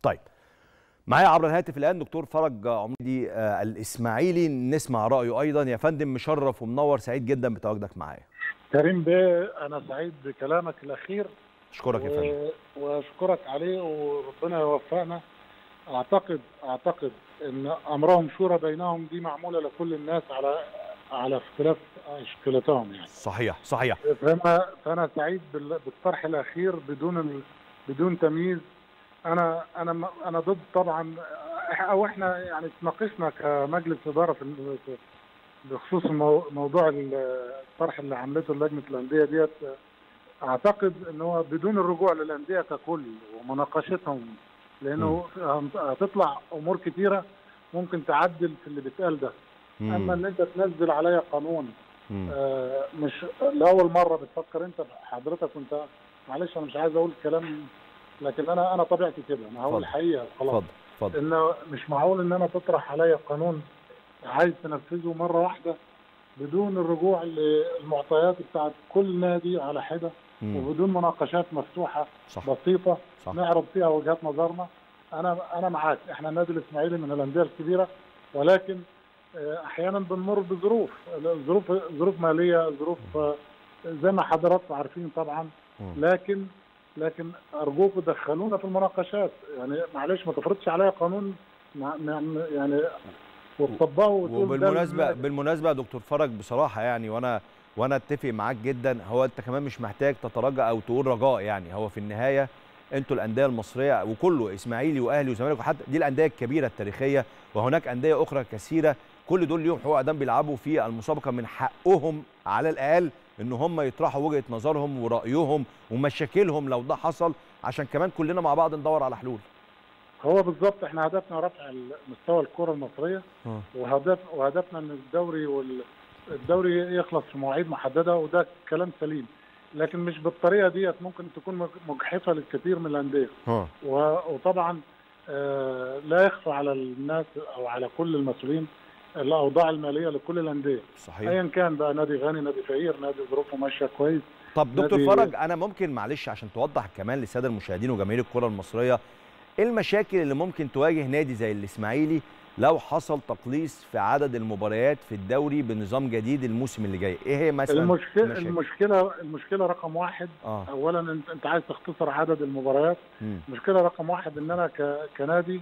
طيب معايا عبر الهاتف الان دكتور فرج عميدي آه، الاسماعيلي نسمع رايه ايضا يا فندم مشرف ومنور سعيد جدا بتواجدك معايا كريم بيه انا سعيد بكلامك الاخير اشكرك يا فندم و- واشكرك عليه وربنا يوفقنا اعتقد اعتقد ان امرهم شورى بينهم دي معموله لكل الناس على على اختلاف اشكالاتهم يعني صحيح صحيح فانا فانا سعيد بال- بالطرح الاخير بدون ال- بدون تمييز انا انا م- انا ضد طبعا إح- او احنا يعني اتناقشنا كمجلس اداره في ال- في- بخصوص المو- موضوع ال- الطرح اللي عملته لجنه الانديه ديت اعتقد ان هو بدون الرجوع للانديه ككل ومناقشتهم لانه هتطلع امور كتيره ممكن تعدل في اللي بيتقال ده مم. اما ان انت تنزل عليا قانون مم. آه، مش لاول مره بتفكر انت حضرتك وانت معلش انا مش عايز اقول كلام لكن انا انا طبيعتي كده انا هقول اتفضل. الحقيقه خلاص اتفضل اتفضل انه مش معقول ان انا تطرح عليا قانون عايز تنفذه مره واحده بدون الرجوع للمعطيات بتاعت كل نادي على حده مم. وبدون مناقشات مفتوحه صح بسيطه صح نعرض فيها وجهات نظرنا انا انا معاك احنا النادي الاسماعيلي من الانديه الكبيره ولكن آه، احيانا بنمر بظروف ظروف ظروف ماليه ظروف آه، زي ما حضراتكم عارفين طبعا مم. لكن لكن ارجوكم دخلونا في المناقشات يعني معلش ما تفرضش عليا قانون مع- مع- يعني وتطبقه وتقول ده وبالمناسبه للنادي. بالمناسبه يا دكتور فرج بصراحه يعني وانا وانا اتفق معاك جدا هو انت كمان مش محتاج تتراجع او تقول رجاء يعني هو في النهايه انتوا الانديه المصريه وكله اسماعيلي واهلي وزمالك وحتى دي الانديه الكبيره التاريخيه وهناك انديه اخرى كثيره كل دول ليهم حقوق ادام بيلعبوا في المسابقه من حقهم على الاقل ان هم يطرحوا وجهه نظرهم ورايهم ومشاكلهم لو ده حصل عشان كمان كلنا مع بعض ندور على حلول هو بالظبط احنا هدفنا رفع مستوى الكره المصريه آه. وهدف وهدفنا ان الدوري وال الدوري يخلص في مواعيد محدده وده كلام سليم لكن مش بالطريقه ديت ممكن تكون مج- مجحفه للكثير من الانديه ها و- وطبعا آه، لا يخفى على الناس او على كل المسؤولين الاوضاع الماليه لكل الانديه صحيح ايا كان بقى نادي غني نادي فقير نادي ظروفه ماشيه كويس طب دكتور نادي- فرج انا ممكن معلش عشان توضح كمان للساده المشاهدين وجماهير الكره المصريه ايه المشاكل اللي ممكن تواجه نادي زي الاسماعيلي لو حصل تقليص في عدد المباريات في الدوري بنظام جديد الموسم اللي جاي ايه هي مثلا المشكله المشاكل؟ المشكله المشكله رقم واحد اه اولا انت انت عايز تختصر عدد المباريات مم. المشكله رقم واحد ان انا ك- كنادي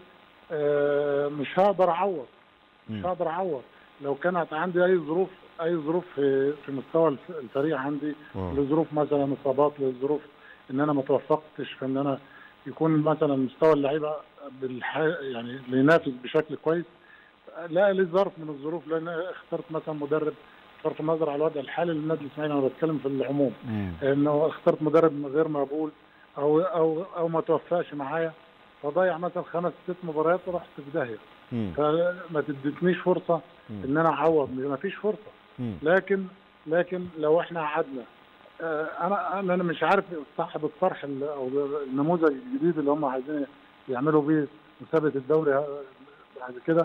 آه، مش هقدر اعوض مش مم. هقدر اعوض لو كانت عندي اي ظروف اي ظروف في في مستوى الف- الفريق عندي آه. لظروف مثلا اصابات لظروف ان انا ما توفقتش في ان انا يكون مثلا مستوى اللعيبه بالح... يعني اللي ينافس بشكل كويس لا لي ظرف من الظروف لان اخترت مثلا مدرب بصرف النظر على الوضع الحالي للنادي الاسماعيلي انا بتكلم في العموم مم. انه اخترت مدرب غير مقبول او او او ما توفقش معايا فضيع مثلا خمس ست مباريات ورحت في داهيه مم. فما تدتنيش فرصه مم. ان انا اعوض ما فيش فرصه مم. لكن لكن لو احنا قعدنا آه، انا انا أنا مش عارف صاحب الطرح ال- او النموذج الجديد اللي هم عايزين يعملوا بيه مسابقه الدوري آه، بعد كده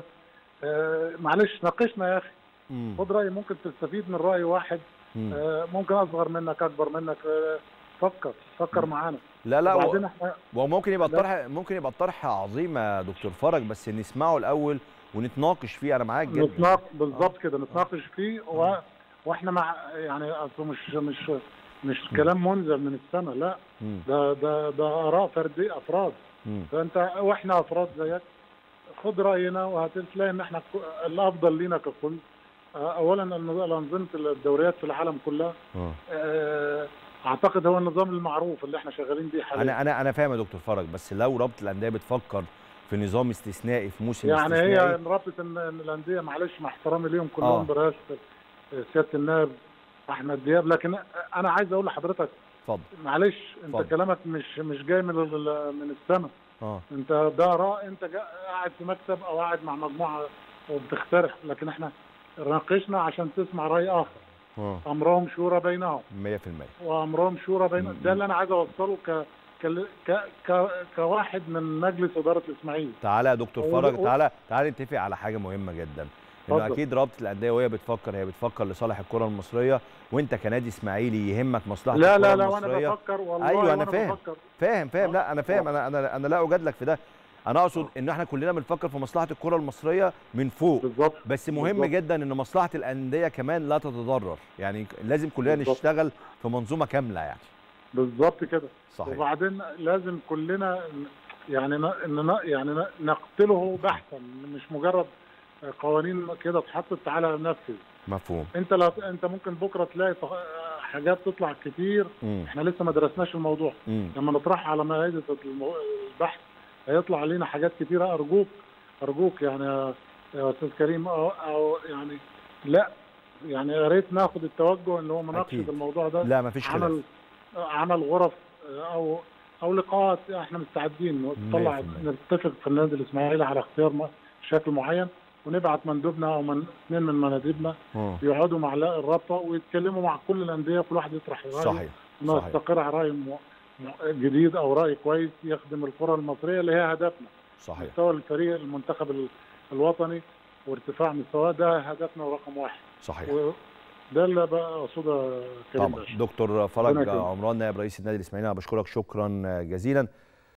آه، معلش ناقشنا يا اخي مم. خد راي ممكن تستفيد من راي واحد مم. آه، ممكن اصغر منك اكبر منك آه، فكر فكر معانا لا لا وبعدين و... احنا وممكن يبقى لا. الطرح ممكن يبقى الطرح عظيم يا دكتور فرج بس نسمعه الاول ونتناقش فيه انا معاك جدا نتناقش بالظبط كده نتناقش فيه و... واحنا مع يعني اصل مش مش مش كلام منزل من السماء لا مم. ده ده ده اراء فرديه افراد مم. فانت واحنا افراد زيك خد راينا وهتلاقي ان احنا ك- الافضل لينا ككل آه، اولا النظام- انظمه الدوريات في العالم كلها آه. آه، اعتقد هو النظام المعروف اللي احنا شغالين بيه حاليا انا انا انا فاهم يا دكتور فرج بس لو رابطه الانديه بتفكر في نظام استثنائي في موسم يعني استثنائي هي رابطه ان إن الانديه معلش مع احترامي ليهم آه. كلهم برئاسه سياده النائب احمد دياب لكن انا عايز اقول لحضرتك اتفضل معلش انت اتفضل. كلامك مش مش جاي من ال- من السماء اه انت ده اراء انت جا- قاعد في مكتب او قاعد مع مجموعه وبتقترح لكن احنا ناقشنا عشان تسمع راي اخر اه امرهم شورى بينهم 100% وامرهم شورى بينهم ده اللي انا عايز اوصله ك ك ك ك كواحد من مجلس اداره الاسماعيلي تعالى يا دكتور و- فرج و- تعالى تعالى نتفق على حاجه مهمه جدا انه اتفضل. اكيد رابطه الانديه وهي بتفكر هي بتفكر لصالح الكره المصريه وانت كنادي اسماعيلي يهمك مصلحه لا الكره لا لا وانا المصريه بفكر والله ايوه انا وانا فاهم بفكر فاهم فاهم لا انا فاهم آه. انا انا انا لا اجادلك في ده انا اقصد ان احنا كلنا بنفكر في مصلحه الكره المصريه من فوق بالظبط بس مهم بالظبط. جدا ان مصلحه الانديه كمان لا تتضرر يعني لازم كلنا بالظبط. نشتغل في منظومه كامله يعني بالظبط كده صحيح وبعدين لازم كلنا يعني ن- ن- يعني ن- نقتله بحثا مش مجرد قوانين كده اتحطت تعالى نفذ مفهوم انت لا انت ممكن بكره تلاقي تغ- حاجات تطلع كتير مم. احنا لسه ما درسناش الموضوع مم. لما نطرحها على مائده المو- البحث هيطلع علينا حاجات كتيره ارجوك ارجوك يعني يا- يا استاذ كريم أو, او يعني لا يعني يا ريت ناخد التوجه اللي هو مناقشه أكيد. الموضوع ده لا مفيش خلاف عمل عمل غرف او او لقاءات احنا مستعدين نطلع 100%. نتفق في النادي الاسماعيلي على اختيار م- شكل معين ونبعت مندوبنا او من اثنين من مناديبنا مم. يقعدوا مع لا- الرابطه ويتكلموا مع كل الانديه كل واحد يطرح رايه صحيح صحيح نستقر على راي م- م- جديد او راي كويس يخدم الكره المصريه اللي هي هدفنا صحيح مستوى الفريق المنتخب ال- الوطني وارتفاع مستواه ده هدفنا رقم واحد صحيح وده اللي بقى اقصده كريم طبعا باشا دكتور ربنا فرج يكرمك. عمران نائب رئيس النادي الاسماعيلي انا بشكرك شكرا جزيلا